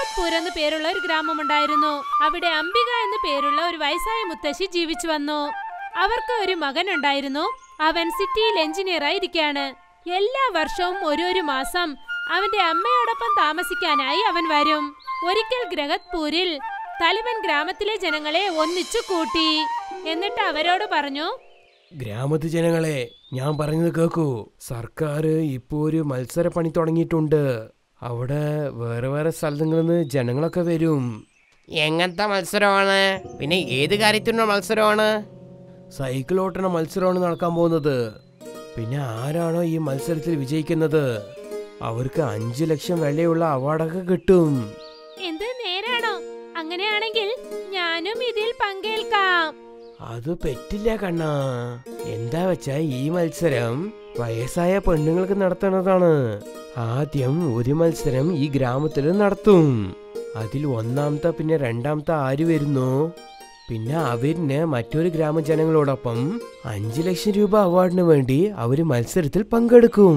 ഗ്രഹത്പൂർ എന്ന് പേരുള്ള ഒരു ഗ്രാമമുണ്ടായിരുന്നു അവിടെ അംബിക എന്ന് പേരുള്ള ഒരു വയസ്സായ മുത്തശ്ശി ജീവിച്ചു വന്നു അവർക്ക് ഒരു മകൻ ഉണ്ടായിരുന്നു അവൻ സിറ്റിയിൽ എഞ്ചിനീയറായി ഇരിക്കുകയാണ് എല്ലാ വർഷവും ഒരു ഒരു മാസം അവന്റെ അമ്മയോടൊപ്പം താമസിക്കാനായി അവൻ വരും ഒരിക്കൽ ഗ്രഹത്പൂരിൽ തലിവൻ ഗ്രാമത്തിലെ ജനങ്ങളെ ഒന്നിച്ചു കൂട്ടി എന്നിട്ട് അവരോട് പറഞ്ഞു ഗ്രാമത്തെ ജനങ്ങളെ ഞാൻ പറഞ്ഞത് കേക്കൂ സർക്കാർ ഇപ്പോ ഒരു മത്സര പണി തുടങ്ങിയിട്ടുണ്ട് അവിടെ വേറെ വേറെ സ്ഥലങ്ങളിൽ നിന്ന് ജനങ്ങളൊക്കെ വരും എങ്ങനത്തെ മത്സരമാണ് പിന്നെ ഏത് കാര്യത്തിനുള്ള മത്സരമാണ് സൈക്കിൾ ഓട്ടണ മത്സരമാണ് നടക്കാൻ പോകുന്നത് പിന്നെ ആരാണോ ഈ മത്സരത്തിൽ വിജയിക്കുന്നത് അവർക്ക് അഞ്ചു ലക്ഷം വിലയുള്ള അവാർഡൊക്കെ കിട്ടും എന്ത് നേരാണോ അങ്ങനെയാണെങ്കിൽ ഞാനും ഇതിൽ പങ്കേൽക്കാം അത് പറ്റില്ല കണ്ണാ എന്താ വെച്ചാ ഈ മത്സരം വയസ്സായ പെണ്ണുങ്ങൾക്ക് നടത്തണതാണ് ആദ്യം ഒരു മത്സരം ഈ ഗ്രാമത്തിൽ നടത്തും അതിൽ ഒന്നാമത്തെ പിന്നെ രണ്ടാമത്തെ ആര് വരുന്നു പിന്നെ അവരിന് മറ്റൊരു ഗ്രാമജനങ്ങളോടൊപ്പം അഞ്ചു ലക്ഷം രൂപ അവാർഡിന് വേണ്ടി അവര് മത്സരത്തിൽ പങ്കെടുക്കും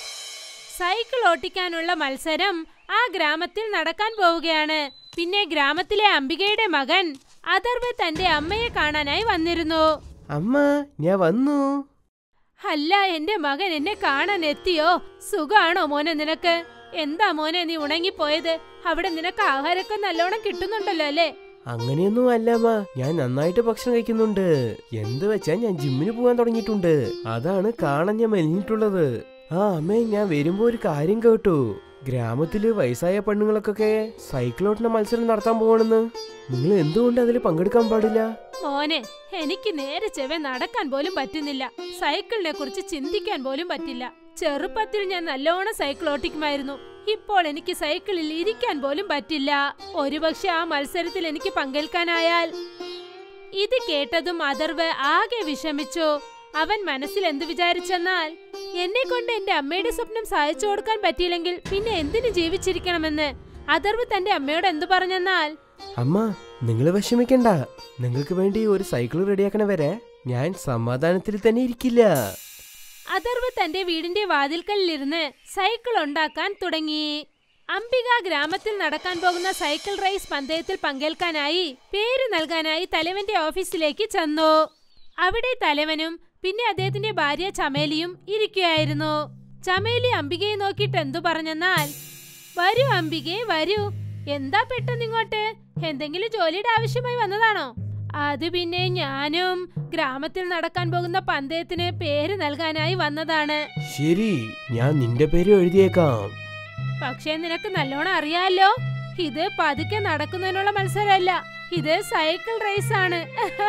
സൈക്കിൾ ഓട്ടിക്കാനുള്ള മത്സരം ആ ഗ്രാമത്തിൽ നടക്കാൻ പോവുകയാണ് പിന്നെ ഗ്രാമത്തിലെ അംബികയുടെ മകൻ അഥർവ് തന്റെ അമ്മയെ കാണാനായി വന്നിരുന്നു അമ്മ ഞാൻ വന്നു അല്ല എന്റെ മകൻ എന്നെ കാണാൻ എത്തിയോ സുഖാണോ മോനെ നിനക്ക് എന്താ മോനെ നീ ഉണങ്ങിപ്പോയത് അവിടെ നിനക്ക് ആഹാരമൊക്കെ നല്ലോണം കിട്ടുന്നുണ്ടല്ലോ അല്ലേ അങ്ങനെയൊന്നും അല്ല അമ്മ ഞാൻ നന്നായിട്ട് ഭക്ഷണം കഴിക്കുന്നുണ്ട് എന്ത് വെച്ചാ ഞാൻ ജിമ്മിന് പോകാൻ തുടങ്ങിയിട്ടുണ്ട് അതാണ് കാണാൻ ഞാൻ മെലിഞ്ഞിട്ടുള്ളത് ആ അമ്മേ ഞാൻ വരുമ്പോ ഒരു കാര്യം കേട്ടു ഗ്രാമത്തില് വയസ്സായ പെണ്ണുങ്ങൾക്കൊക്കെ സൈക്കിൾ ഓട്ടുന്ന മത്സരം നടത്താൻ പോവാണെന്ന് നിങ്ങൾ എന്തുകൊണ്ട് അതിൽ പങ്കെടുക്കാൻ പാടില്ല മോനെ എനിക്ക് നേരെ ചെവ നടക്കാൻ പോലും പറ്റുന്നില്ല സൈക്കിളിനെ കുറിച്ച് ചിന്തിക്കാൻ പോലും പറ്റില്ല ചെറുപ്പത്തിൽ ഞാൻ നല്ലോണം സൈക്കിൾ ഓട്ടിക്കുമായിരുന്നു ഇപ്പോൾ എനിക്ക് സൈക്കിളിൽ ഇരിക്കാൻ പോലും പറ്റില്ല ഒരുപക്ഷെ ആ മത്സരത്തിൽ എനിക്ക് പങ്കെടുക്കാനായാൽ ഇത് കേട്ടതും അഥർവ് ആകെ വിഷമിച്ചു അവൻ മനസ്സിൽ എന്ത് വിചാരിച്ചെന്നാൽ എന്നെ കൊണ്ട് എന്റെ അമ്മയുടെ സ്വപ്നം സഹായിച്ചു കൊടുക്കാൻ പറ്റിയില്ലെങ്കിൽ പിന്നെ എന്തിനു ജീവിച്ചിരിക്കണമെന്ന് അഥർവ് തന്റെ അമ്മയോട് എന്തു പറഞ്ഞെന്നാൽ അമ്മ നിങ്ങൾ വിഷമിക്കണ്ട നിങ്ങൾക്ക് വേണ്ടി ഒരു സൈക്കിൾ റെഡിയാക്കണ വരെ ഞാൻ സമാധാനത്തിൽ തന്നെ ഇരിക്കില്ല അഥർവ് തന്റെ വീടിന്റെ വാതിൽക്കലിരുന്ന് സൈക്കിൾ ഉണ്ടാക്കാൻ തുടങ്ങി അംബിക ഗ്രാമത്തിൽ നടക്കാൻ പോകുന്ന സൈക്കിൾ റേസ് പന്തയത്തിൽ പങ്കേൽക്കാനായി പേര് നൽകാനായി തലവന്റെ ഓഫീസിലേക്ക് ചെന്നു അവിടെ തലവനും പിന്നെ അദ്ദേഹത്തിന്റെ ഭാര്യ ചമേലിയും ഇരിക്കുകയായിരുന്നു ചമേലി അംബികയെ നോക്കിയിട്ട് എന്തു പറഞ്ഞെന്നാൽ വരൂ അംബികെ വരൂ എന്താ പെട്ടെന്ന് ഇങ്ങോട്ട് എന്തെങ്കിലും ജോലിയുടെ ആവശ്യമായി വന്നതാണോ അത് പിന്നെ ഞാനും ഗ്രാമത്തിൽ നടക്കാൻ പോകുന്ന പന്തയത്തിന് പേര് നൽകാനായി വന്നതാണ് ശരി ഞാൻ നിന്റെ പേര് എഴുതിയേക്കാം പക്ഷേ നിനക്ക് നല്ലോണം അറിയാലോ ഇത് പതുക്കെ നടക്കുന്നതിനുള്ള മത്സരമല്ല ഇത് സൈക്കിൾ റേസ് ആണ്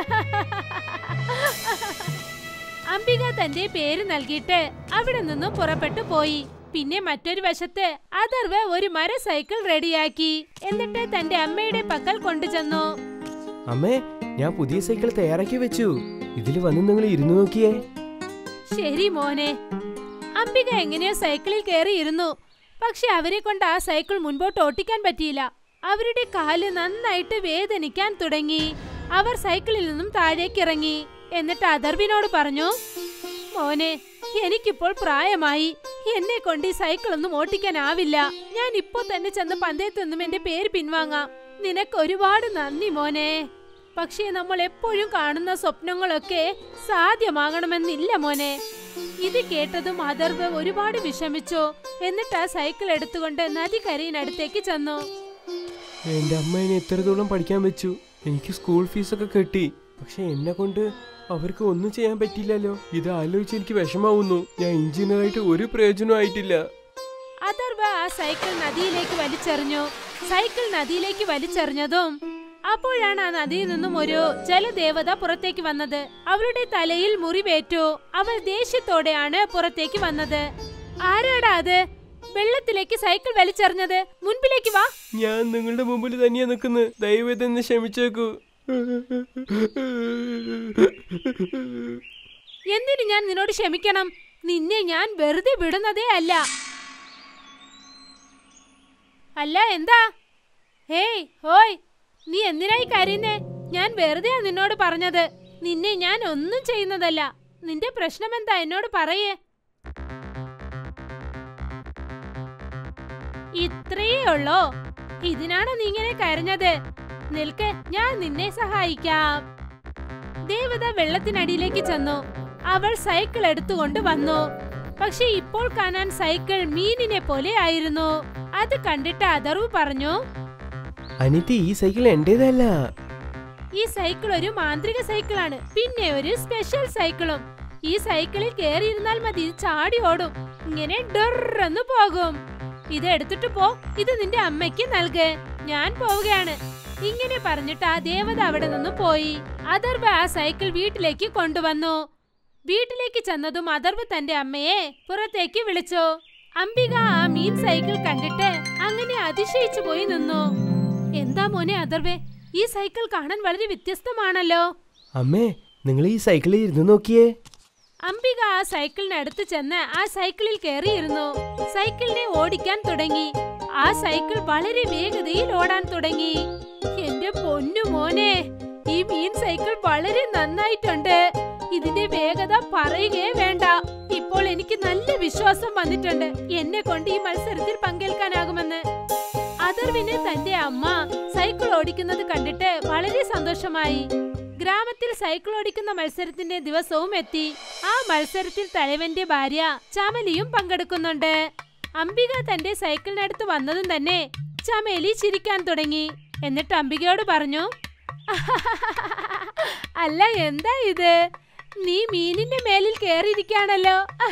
അംബിക തന്റെ പേര് നൽകിയിട്ട് അവിടെ നിന്നും പുറപ്പെട്ടു പോയി പിന്നെ മറ്റൊരു വശത്ത് അഥർവ് ഒരു മര സൈക്കിൾ റെഡിയാക്കി എന്നിട്ട് തന്റെ അമ്മയുടെ പക്കൽ കൊണ്ടുചെന്നു അമ്മേ ഞാൻ പുതിയ സൈക്കിൾ തയ്യാറാക്കി വെച്ചു ഇതിൽ വന്ന് നിങ്ങൾ ഇരുന്ന് നോക്കിയേ ശരി മോനെ അംബിക എങ്ങനെയോ സൈക്കിളിൽ കയറി ഇരുന്നു പക്ഷെ അവരെ കൊണ്ട് ആ സൈക്കിൾ മുൻപോട്ട് ഓട്ടിക്കാൻ പറ്റിയില്ല അവരുടെ കാല് നന്നായിട്ട് വേദനിക്കാൻ തുടങ്ങി അവർ സൈക്കിളിൽ നിന്നും താഴേക്ക് ഇറങ്ങി എന്നിട്ട് അദർവിനോട് പറഞ്ഞു മോനെ എനിക്കിപ്പോൾ പ്രായമായി എന്നെ കൊണ്ട് ഈ സൈക്കിൾ ഒന്നും ഓട്ടിക്കാനാവില്ല ഞാൻ ഇപ്പോ തന്നെ ചെന്ന് പന്തയത്ത് നിന്നും എന്റെ പേര് പിൻവാങ്ങാം നിനക്ക് ഒരുപാട് നന്ദി മോനെ പക്ഷേ നമ്മൾ എപ്പോഴും കാണുന്ന സ്വപ്നങ്ങളൊക്കെ സാധ്യമാകണമെന്നില്ല മോനെ ഇത് കേട്ടതും അദർവ് ഒരുപാട് വിഷമിച്ചു എന്നിട്ട് ആ സൈക്കിൾ എടുത്തുകൊണ്ട് നദിക്കരയിനടുത്തേക്ക് ചെന്നു എന്റെ അമ്മ എന്നെ ഇത്രത്തോളം പഠിക്കാൻ വെച്ചു എനിക്ക് സ്കൂൾ ഫീസൊക്കെ കെട്ടി പക്ഷെ എന്നെ കൊണ്ട് അവർക്ക് ഒന്നും ചെയ്യാൻ പറ്റില്ലല്ലോ ഇത് ആലോചിച്ച് എനിക്ക് വിഷമാവുന്നു ഞാൻ എഞ്ചിനീയറായിട്ട് ഒരു പ്രയോജനവും ആയിട്ടില്ല അഥർവ ആ സൈക്കിൾ നദിയിലേക്ക് വലിച്ചെറിഞ്ഞു സൈക്കിൾ നദിയിലേക്ക് വലിച്ചെറിഞ്ഞതും അപ്പോഴാണ് ആ നദിയിൽ നിന്നും ഒരു ജലദേവത പുറത്തേക്ക് വന്നത് അവളുടെ തലയിൽ മുറിവേറ്റു അവൾ ദേഷ്യത്തോടെയാണ് പുറത്തേക്ക് വന്നത് ആരാടാ അത് വെള്ളത്തിലേക്ക് സൈക്കിൾ വലിച്ചെറിഞ്ഞത് മുൻപിലേക്ക് വാ ഞാൻ നിങ്ങളുടെ മുമ്പിൽ തന്നെയാ നിൽക്കുന്നത് ദയവേദ എന്നെ ക്ഷമിച്ചേക്കൂ എന്തിനു ഞാൻ നിന്നോട് ക്ഷമിക്കണം നിന്നെ ഞാൻ വെറുതെ വിടുന്നതേ അല്ല അല്ല എന്താ ഹേയ് ഹോയ് നീ എന്തിനായി കരയുന്നേ ഞാൻ വെറുതെയാ നിന്നോട് പറഞ്ഞത് നിന്നെ ഞാൻ ഒന്നും ചെയ്യുന്നതല്ല നിന്റെ പ്രശ്നം എന്താ എന്നോട് പറയേ ഇത്രയേ ഉള്ളോ ഇതിനാണോ നീ ഇങ്ങനെ കരഞ്ഞത് നിൽക്ക് ഞാൻ നിന്നെ സഹായിക്കാം ദേവത വെള്ളത്തിനടിയിലേക്ക് ചെന്നു അവൾ സൈക്കിൾ എടുത്തുകൊണ്ട് വന്നു പക്ഷെ ഇപ്പോൾ കാണാൻ സൈക്കിൾ മീനിനെ പോലെ ആയിരുന്നു അത് കണ്ടിട്ട് അതർവ് പറഞ്ഞു അനിത്തി ഈ സൈക്കിൾ എന്റേതല്ല ഈ സൈക്കിൾ ഒരു മാന്ത്രിക സൈക്കിളാണ് പിന്നെ ഒരു സ്പെഷ്യൽ സൈക്കിളും ഈ സൈക്കിളിൽ കേറിയിരുന്നാൽ മതി ഇത് ചാടി ഓടും ഇങ്ങനെ ഡൊറന്ന് പോകും ഇത് എടുത്തിട്ട് പോ ഇത് നിന്റെ അമ്മയ്ക്ക് നൽക് ഞാൻ പോവുകയാണ് ഇങ്ങനെ പറഞ്ഞിട്ട് ആ ദേവത അവിടെ നിന്ന് പോയി അഥർവ് ആ സൈക്കിൾ വീട്ടിലേക്ക് കൊണ്ടുവന്നു വീട്ടിലേക്ക് ചെന്നതും അഥർവ് തന്റെ അമ്മയെ പുറത്തേക്ക് വിളിച്ചു അംബിക ആ മീൻ സൈക്കിൾ കണ്ടിട്ട് അങ്ങനെ അതിശയിച്ചു പോയി നിന്നു എന്താ മോനെ അഥർവേ ഈ സൈക്കിൾ കാണാൻ വളരെ വ്യത്യസ്തമാണല്ലോ അമ്മേ നിങ്ങൾ ഈ സൈക്കിളിൽ ഇരുന്ന് നോക്കിയേ അംബിക ആ സൈക്കിളിനടുത്ത് ചെന്ന് ആ സൈക്കിളിൽ കയറിയിരുന്നു സൈക്കിളിനെ ഓടിക്കാൻ തുടങ്ങി ആ സൈക്കിൾ വളരെ വേഗതയിൽ ഓടാൻ തുടങ്ങി എന്റെ പൊന്നു മോനെ ഈ മീൻ സൈക്കിൾ വളരെ നന്നായിട്ടുണ്ട് ഇതിന്റെ വേഗത പറയുകയേ വേണ്ട ഇപ്പോൾ എനിക്ക് നല്ല വിശ്വാസം വന്നിട്ടുണ്ട് എന്നെ കൊണ്ട് ഈ മത്സരത്തിൽ പങ്കെടുക്കാനാകുമെന്ന് അഥർവിന് തന്റെ അമ്മ സൈക്കിൾ ഓടിക്കുന്നത് കണ്ടിട്ട് വളരെ സന്തോഷമായി ഗ്രാമത്തിൽ സൈക്കിൾ ഓടിക്കുന്ന മത്സരത്തിന്റെ ദിവസവും എത്തി ആ മത്സരത്തിൽ തലവന്റെ ഭാര്യ ചമലിയും പങ്കെടുക്കുന്നുണ്ട് അംബിക തന്റെ സൈക്കിളിനടുത്ത് വന്നതും തന്നെ ചമേലി ചിരിക്കാൻ തുടങ്ങി എന്നിട്ട് അംബികയോട് പറഞ്ഞു അല്ല എന്താ ഇത് നീ മീനിന്റെ മേലിൽ കേറിയിരിക്കാണല്ലോ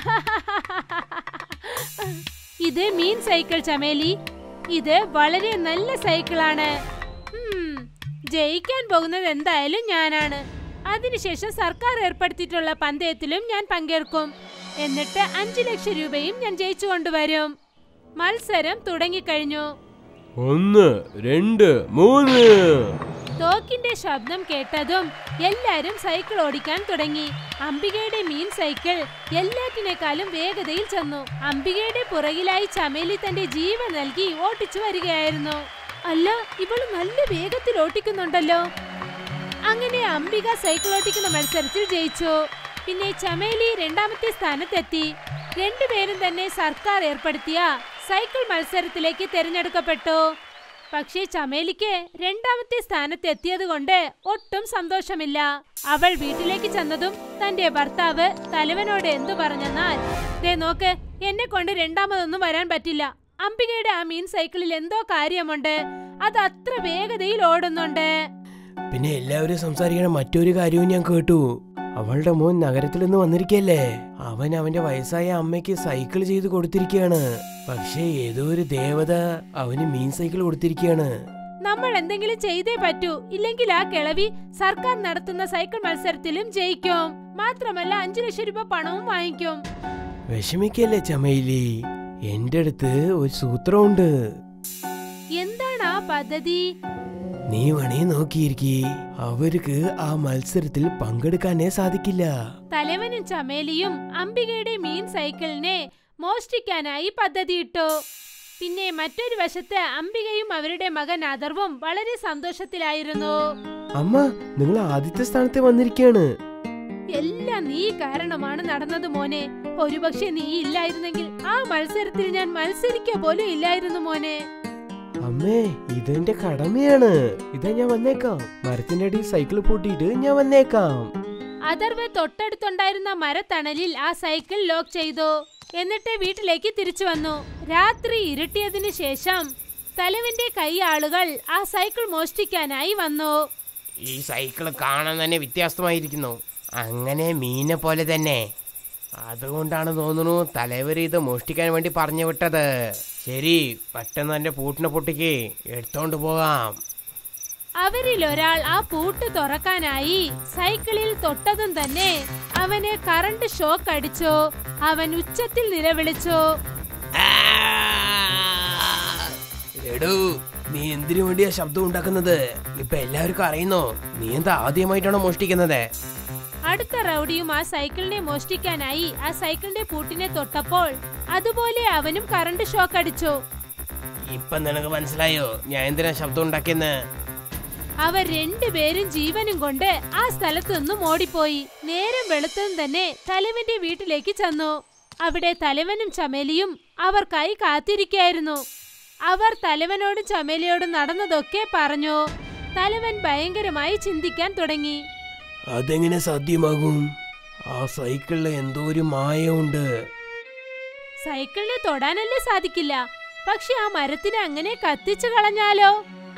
ഇത് മീൻ സൈക്കിൾ ചമേലി ഇത് വളരെ നല്ല സൈക്കിളാണ് ഉം, ജയിക്കാൻ പോകുന്നത് എന്തായാലും ഞാനാണ് അതിനുശേഷം സർക്കാർ ഏർപ്പെടുത്തിയിട്ടുള്ള പന്തയത്തിലും ഞാൻ പങ്കെടുക്കും എന്നിട്ട് അഞ്ചു ലക്ഷം രൂപയും ഞാൻ ജയിച്ചു കൊണ്ടുവരും മത്സരം തുടങ്ങിക്കഴിഞ്ഞു ഒന്ന് രണ്ട് മൂന്ന് തോക്കിന്റെ ശബ്ദം കേട്ടതും എല്ലാരും സൈക്കിൾ ഓടിക്കാൻ തുടങ്ങി അംബികയുടെ മീൻ സൈക്കിൾ എല്ലാറ്റിനേക്കാളും വേഗതയിൽ ചെന്നു അംബികയുടെ പുറകിലായി ചമേലി തന്റെ ജീവൻ നൽകി ഓട്ടിച്ചു വരികയായിരുന്നു അല്ല ഇവള് നല്ല വേഗത്തിൽ ഓട്ടിക്കുന്നുണ്ടല്ലോ അങ്ങനെ അംബിക സൈക്കിൾ ഓട്ടിക്കുന്ന മത്സരത്തിൽ ജയിച്ചു പിന്നെ ചമേലി രണ്ടാമത്തെ സ്ഥാനത്തെത്തി രണ്ടുപേരും തന്നെ സർക്കാർ ഏർപ്പെടുത്തിയ സൈക്കിൾ മത്സരത്തിലേക്ക് തിരഞ്ഞെടുക്കപ്പെട്ടു പക്ഷേ ചമേലിക്ക് രണ്ടാമത്തെ സ്ഥാനത്ത് എത്തിയത് കൊണ്ട് ഒട്ടും സന്തോഷമില്ല അവൾ വീട്ടിലേക്ക് ചെന്നതും തന്റെ ഭർത്താവ് തലവനോട് എന്തു പറഞ്ഞെന്നാൽ ദേ നോക്ക് എന്നെ കൊണ്ട് രണ്ടാമതൊന്നും വരാൻ പറ്റില്ല അംബികയുടെ ആ മീൻ സൈക്കിളിൽ എന്തോ കാര്യമുണ്ട് അത് അത്ര വേഗതയിൽ ഓടുന്നുണ്ട് പിന്നെ എല്ലാവരും സംസാരിക്കണ മറ്റൊരു കാര്യവും ഞാൻ കേട്ടു അവളുടെ മോൻ നഗരത്തിൽ നിന്ന് വന്നിരിക്കല്ലേ അവൻ അവന്റെ വയസ്സായ അമ്മയ്ക്ക് സൈക്കിൾ ചെയ്ത് കൊടുത്തിരിക്കുകയാണ് പക്ഷേ ഏതോ ഒരു ദേവത അവന് മീൻ സൈക്കിൾ കൊടുത്തിരിക്കുകയാണ് നമ്മൾ എന്തെങ്കിലും ചെയ്തേ പറ്റൂ ഇല്ലെങ്കിൽ ആ കിളവി സർക്കാർ നടത്തുന്ന സൈക്കിൾ മത്സരത്തിലും ജയിക്കും മാത്രമല്ല അഞ്ചു ലക്ഷം രൂപ പണവും വാങ്ങിക്കും വിഷമിക്കല്ലേ ചമയിലി എന്റെ അടുത്ത് ഒരു സൂത്രമുണ്ട് എന്താണ് ആ പദ്ധതി നീ വേണേ നോക്കിയിരിക്കേ അവർക്ക് ആ മത്സരത്തിൽ പങ്കെടുക്കാനേ സാധിക്കില്ല തലവനും ചമേലിയും അംബികയുടെ മീൻ സൈക്കിളിനെ മോഷ്ടിക്കാനായി പദ്ധതിയിട്ടു പിന്നെ മറ്റൊരു വശത്ത് അംബികയും അവരുടെ മകൻ അഥർവും വളരെ സന്തോഷത്തിലായിരുന്നു അമ്മ നിങ്ങൾ ആദ്യത്തെ സ്ഥാനത്ത് വന്നിരിക്കുകയാണ് എല്ലാം നീ കാരണമാണ് നടന്നത് മോനെ ഒരുപക്ഷെ നീ ഇല്ലായിരുന്നെങ്കിൽ ആ മത്സരത്തിൽ ഞാൻ മത്സരിക്കുക പോലും ഇല്ലായിരുന്നു മോനെ അമ്മേ ഇതെന്റെ കടമയാണ് ഇതാ ഞാൻ വന്നേക്കാം മരത്തിന്റെ അടിയിൽ സൈക്കിൾ പൂട്ടിയിട്ട് ഞാൻ വന്നേക്കാം അഥർവ് തൊട്ടടുത്തുണ്ടായിരുന്ന മരത്തണലിൽ ആ സൈക്കിൾ ലോക്ക് ചെയ്തു എന്നിട്ട് വീട്ടിലേക്ക് തിരിച്ചു വന്നു രാത്രി ഇരുട്ടിയതിനു ശേഷം തലവന്റെ കൈ ആളുകൾ ആ സൈക്കിൾ മോഷ്ടിക്കാനായി വന്നു ഈ സൈക്കിൾ കാണാൻ തന്നെ വ്യത്യാസമായിരിക്കുന്നു അങ്ങനെ മീനെ പോലെ തന്നെ അതുകൊണ്ടാണ് തോന്നുന്നു തലവർ ഇത് മോഷ്ടിക്കാൻ വേണ്ടി പറഞ്ഞു വിട്ടത് ശരി പെട്ടെന്ന് എന്റെ പൂട്ടിനെ പൊട്ടിക്ക് എടുത്തോണ്ട് പോകാം അവരിൽ ഒരാൾ ആ പൂട്ട് തുറക്കാനായി സൈക്കിളിൽ തൊട്ടതും തന്നെ അവന് കറണ്ട് ഷോക്ക് അടിച്ചു അവൻ ഉച്ചത്തിൽ നിലവിളിച്ചു എടൂ നീ എന്തിനു വേണ്ടിയാ ശബ്ദം ഉണ്ടാക്കുന്നത് ഇപ്പൊ എല്ലാവർക്കും അറിയുന്നോ നീ എന്താ ആദ്യമായിട്ടാണോ മോഷ്ടിക്കുന്നത് അടുത്ത റൗഡിയും ആ സൈക്കിളിനെ മോഷ്ടിക്കാനായി ആ സൈക്കിളിന്റെ പൂട്ടിനെ തൊട്ടപ്പോൾ അതുപോലെ അവനും കറണ്ട് ഷോക്ക് അടിച്ചു ഇപ്പൊ നിനക്ക് മനസ്സിലായോ ഞാൻ എന്തിനാ ശബ്ദം ഉണ്ടാക്കിയെന്ന് അവർ രണ്ടുപേരും ജീവനും കൊണ്ട് ആ സ്ഥലത്തു നിന്നും ഓടിപ്പോയി നേരം വെളുത്തതും തന്നെ തലവന്റെ വീട്ടിലേക്ക് ചെന്നു അവിടെ തലവനും ചമേലിയും അവർക്കായി കാത്തിരിക്കായിരുന്നു അവർ തലവനോടും ചമേലിയോടും നടന്നതൊക്കെ പറഞ്ഞു തലവൻ ഭയങ്കരമായി ചിന്തിക്കാൻ തുടങ്ങി അതെങ്ങനെ സാധ്യമാകും ആ സൈക്കിളിൽ എന്തോ ഒരു മായമുണ്ട് സൈക്കിളിനെ തൊടാനല്ലേ സാധിക്കില്ല പക്ഷെ ആ മരത്തിനെ അങ്ങനെ കത്തിച്ചു കളഞ്ഞാലോ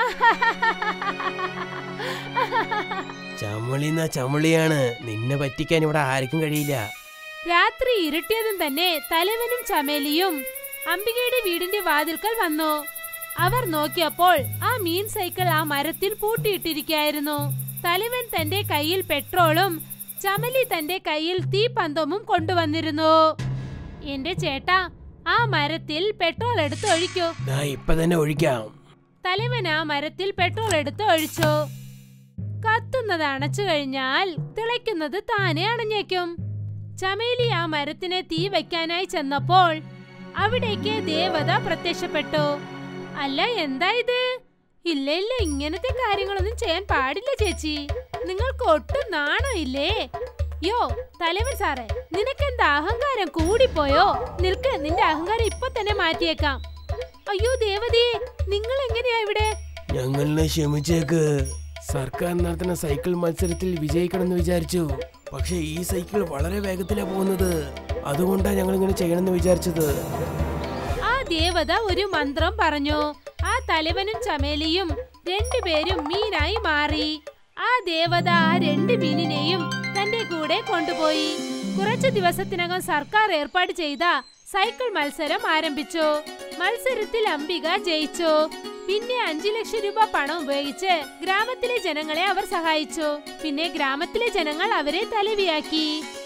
ചമളിന്ന ചമളിയാണ് നിന്നെ പറ്റിക്കാൻ ഇവിടെ ആർക്കും കഴിയില്ല രാത്രി ഇരുട്ടിയതും തന്നെ തലവനും ചമേലിയും അംബികയുടെ വീടിന്റെ വാതിൽക്കൽ വന്നു അവർ നോക്കിയപ്പോൾ ആ മീൻ സൈക്കിൾ ആ മരത്തിൽ പൂട്ടിയിട്ടിരിക്കുകയായിരുന്നു തലവൻ തന്റെ കയ്യിൽ പെട്രോളും ചമലി തന്റെ കയ്യിൽ തീപന്തവും കൊണ്ടുവന്നിരുന്നു എന്റെ ചേട്ടാ ആ മരത്തിൽ പെട്രോൾ എടുത്ത് ഒഴിക്കൂ ദാ ഇപ്പൊ തന്നെ ഒഴിക്കാം തലവൻ ആ മരത്തിൽ പെട്രോൾ എടുത്ത് ഒഴിച്ചു കത്തുന്നത് അണച്ചു കഴിഞ്ഞാൽ തിളയ്ക്കുന്നത് താനെ അണഞ്ഞേക്കും ചമേലി ആ മരത്തിനെ തീ വെക്കാനായി ചെന്നപ്പോൾ അവിടേക്ക് ദേവത പ്രത്യക്ഷപ്പെട്ടു അല്ല എന്താ ഇത് ഇല്ല ഇല്ല ഇങ്ങനത്തെ കാര്യങ്ങളൊന്നും ചെയ്യാൻ പാടില്ല ചേച്ചി നിങ്ങൾക്ക് ഒട്ടും നാണോ ഇല്ലേ യോ തലവൻ സാറേ നിനക്കെന്താ അഹങ്കാരം കൂടിപ്പോയോ നിൽക്ക് നിന്റെ അഹങ്കാരം ഇപ്പൊ തന്നെ മാറ്റിയേക്കാം അയ്യോ ദേവതയെ നിങ്ങൾ എങ്ങനെയാ ഇവിടെ ഞങ്ങളെ ക്ഷമിച്ചേക്ക് സർക്കാർ നടത്തുന്ന സൈക്കിൾ മത്സരത്തിൽ വിജയിക്കണമെന്ന് വിചാരിച്ചു പക്ഷെ ഈ സൈക്കിൾ വളരെ വേഗത്തിലാ പോകുന്നത് അതുകൊണ്ടാ ഞങ്ങൾ ഇങ്ങനെ ചെയ്യണമെന്ന് വിചാരിച്ചത് ആ ദേവത ഒരു മന്ത്രം പറഞ്ഞു ആ തലവനും ചമേലിയും രണ്ടുപേരും മീനായി മാറി ആ ദേവത ആ രണ്ട് മീനിനെയും തന്റെ കൂടെ കൊണ്ടുപോയി കുറച്ചു ദിവസത്തിനകം സർക്കാർ ഏർപ്പാട് ചെയ്ത സൈക്കിൾ മത്സരം ആരംഭിച്ചു മത്സരത്തിൽ അംബിക ജയിച്ചു പിന്നെ അഞ്ചു ലക്ഷം രൂപ പണം ഉപയോഗിച്ച് ഗ്രാമത്തിലെ ജനങ്ങളെ അവർ സഹായിച്ചു പിന്നെ ഗ്രാമത്തിലെ ജനങ്ങൾ അവരെ തലവിയാക്കി